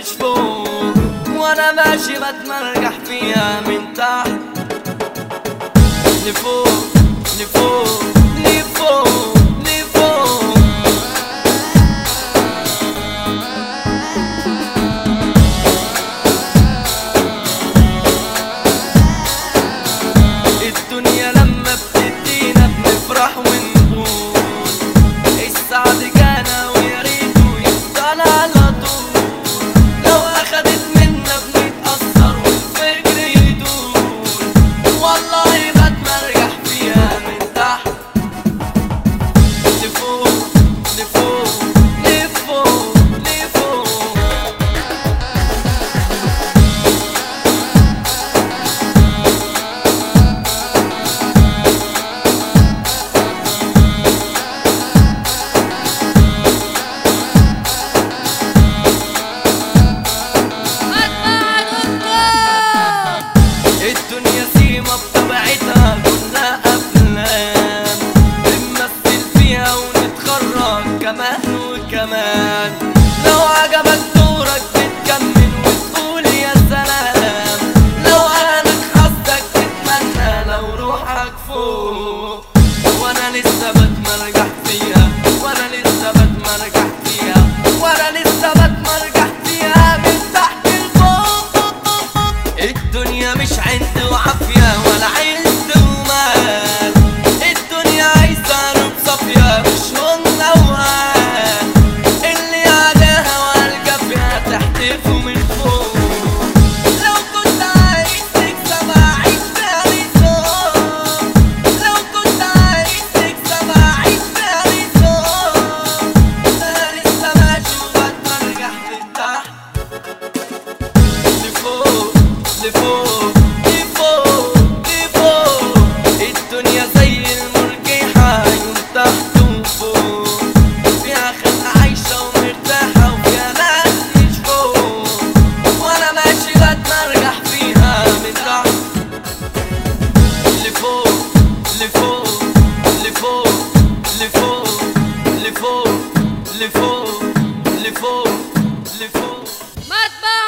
مش فوق وانا ماشي بتمرجح فيها من تحت لفوق لفوق لفوق لفوق الدنيا لما بتدينا بنفرح ونقول السعد جانا ويا ريته يفضل على طول لو اخدت منا بنتأثر والفكر يدور والله بتمرجح فيها من تحت لفوق لفوق لفوق لفوق الدنيا سيما بطبيعتها كلها افلام بنمثل فيها ونتخرج كمان وكمان لو عجبك دورك بتكمل وتقول يا سلام لو اهلك حظك تتمنى لو روحك فوق وانا لسه بتمرجح فيها وانا لسه بتمرجح فيها وانا لسه بتمرجح فيها من تحت لفوق الدنيا مش عند وعافية ولا عند ومال الدنيا عايزة روب صافية مش هن وهان اللي عليها والجافية تحتفوا من فوق لو كنت عايز تكسب عيش تاني صوت لو كنت عايز تكسب عيش تاني صوت انا لسه ماشي وبتمرجح من تحت لفوق لفوق لفوق لفوق الدنيا زي المرجحة يوم تحت وفوق فيها خلقة عايشة ومرتاحة وفيها ناس مش فوق وانا ماشي بتمرجح فيها من تحت لفوق لفوق لفوق لفوق لفوق لفوق لفوق لفوق مطبخ